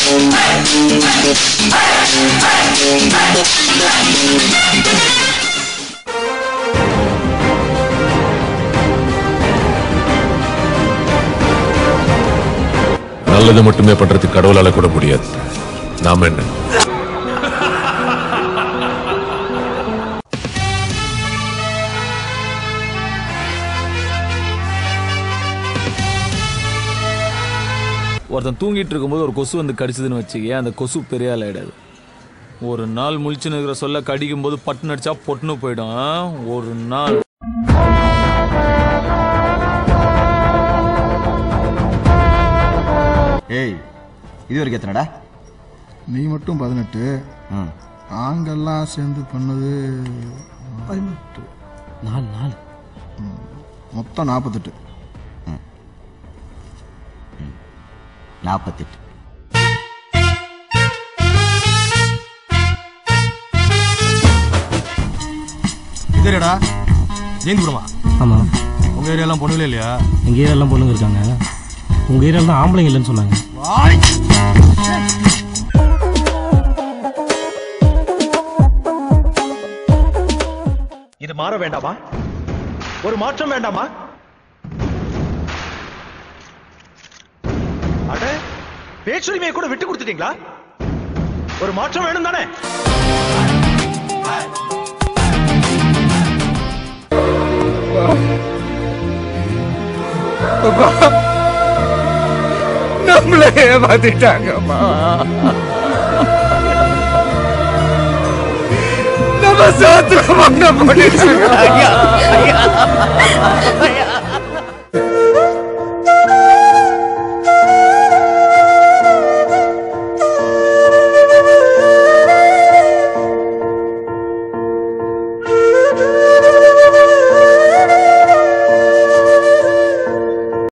நல்லது மட்டுமே பண்றதுக்கு கடவுளால கூட முடியாது நாம என்ன ஒருத்தன் தூங்கிட்டு இருக்கும்போது ஒரு கொசு வந்து கடிச்சதுன்னு வச்சுக்கேன் அந்த கொசு பெரிய ஆள் ஆயிடாது ஒரு நாள் முழிச்சுன்னு இருக்கிற சொல்ல கடிக்கும் போது பட்டுன்னு அடிச்சா பொட்டுன்னு போயிடும் ஆ? ஒரு நாள் ஏய் இது வரைக்கும் எத்தனைடா நீ மட்டும் பதினெட்டு ம் நாங்கெல்லாம் சேர்ந்து பண்ணது பதினெட்டு நாலு நாலு மொத்தம் நாற்பத்தெட்டு நாற்பத்தெட்டு இதேடா ஜெயந்திபுரமா ஆமாம் உங்க ஏரியாலாம் பொண்ணுங்களே இல்லையா எங்கள் ஏரியாலாம் பொண்ணுங்க இருக்காங்க உங்கள் ஏரியாவில் தான் ஆம்பளைங்க இல்லைன்னு சொன்னாங்க இது மாற வேண்டாமா ஒரு மாற்றம் வேண்டாமா அட பேச்சுரிமையை கூட விட்டு கொடுத்துட்டீங்களா ஒரு மாற்றம் வேணும் தானே நம்மளே ஏமாத்திட்டாங்கம்மா நம்ம சாத்திரமாக பண்ணிட்டு